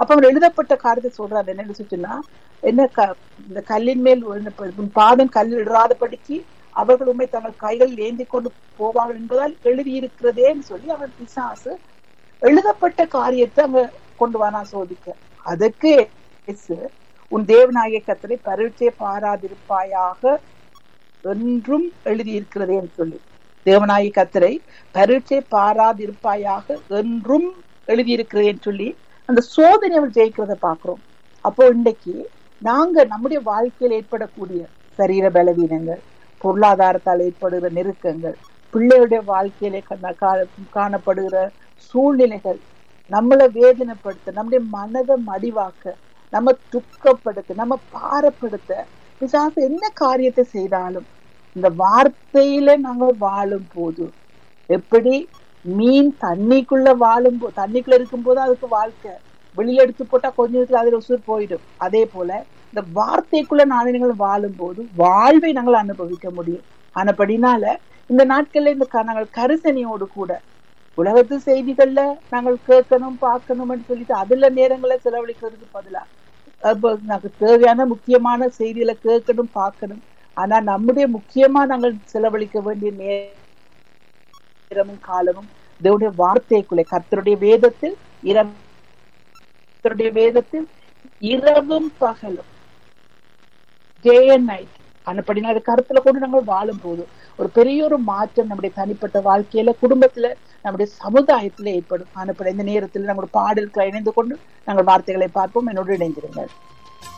அப்ப அவர் எழுதப்பட்ட காரியத்தை சொல்றாரு என்ன சொன்னா என்ன க- இந்த கல்லின் மேல் விழுந்த- உன் பாதம் கல்லில் இடாதபடிக்கு அவர்கள் உண்மை தங்கள் கைகளில் ஏந்தி கொண்டு போவார்கள் என்பதால் எழுதியிருக்கிறதேன்னு சொல்லி அவன் பிசாசு எழுதப்பட்ட காரியத்தை அங்க கொண்டு வானா சோதிக்க அதுக்கு இயேசு, உன் தேவனாகிய கத்தரை பரீட்சை பாராதிருப்பாயாக என்றும் எழுதியிருக்கிறதேன்னு சொல்லி தேவனாகிய கத்தரை பரீட்சை பாராதிருப்பாயாக என்றும் எழுதியிருக்கிறதேன்னு சொல்லி அந்த சோதனை அவள் ஜெயிக்கிறத பாக்குறோம் அப்போ இன்னைக்கு நாங்க நம்முடைய வாழ்க்கையில் ஏற்படக்கூடிய சரீர பலவீனங்கள் பொருளாதாரத்தால் ஏற்படுகிற நெருக்கங்கள் பிள்ளைகளுடைய வாழ்க்கையிலே கண்ண- கா- காணப்படுகிற சூழ்நிலைகள் நம்மளை வேதனைப்படுத்த நம்முடைய மனதை மடிவாக்க நம்ம துக்கப்படுத்த நம்ம பாரப்படுத்த பிசாசு என்ன காரியத்தை செய்தாலும் இந்த வார்த்தையில நாங்க வாழும் போது எப்படி மீன் தண்ணிக்குள்ள வாழும் போ தண்ணிக்குள்ள இருக்கும்போது அதுக்கு வாழ்க்கை வெளியில எடுத்து போட்டா கொஞ்ச நேரத்துல அதுல உசுர் போயிடும் அதே போல இந்த வார்த்தைக்குள்ள நாளினங்கள் வாழும் போது வாழ்வை நாங்கள் அனுபவிக்க முடியும் ஆனபடினால இந்த நாட்கள்ல இந்த க- நாங்கள் கரிசனையோடு கூட உலகத்து செய்திகள்ல நாங்கள் கேட்கணும் பார்க்கணும்னு சொல்லிட்டு அதுல நேரங்களை செலவழிக்கிறதுக்கு பதிலா அப்ப நமக்கு தேவையான முக்கியமான செய்திகளை கேட்கணும் பார்க்கணும் ஆனா நம்முடைய முக்கியமா நாங்கள் செலவழிக்க வேண்டிய நேரமும் காலமும் தேவனுடைய வார்த்தைக்குள்ளே கர்த்தருடைய வேதத்தில் இரவு கர்த்தருடைய வேதத்தில் இரவும் பகலும் டே அண்ட் நைட் அனுப்படினா அது கருத்துல கொண்டு நாங்கள் வாழும் போது ஒரு பெரிய ஒரு மாற்றம் நம்முடைய தனிப்பட்ட வாழ்க்கையில குடும்பத்துல நம்முடைய சமுதாயத்துல ஏற்படும் அனுப்பட இந்த நேரத்தில் நம்முடைய பாடல்களை இணைந்து கொண்டு நாங்கள் வார்த்தைகளை பார்ப்போம் என்னோடு இணைந்திருங்கள்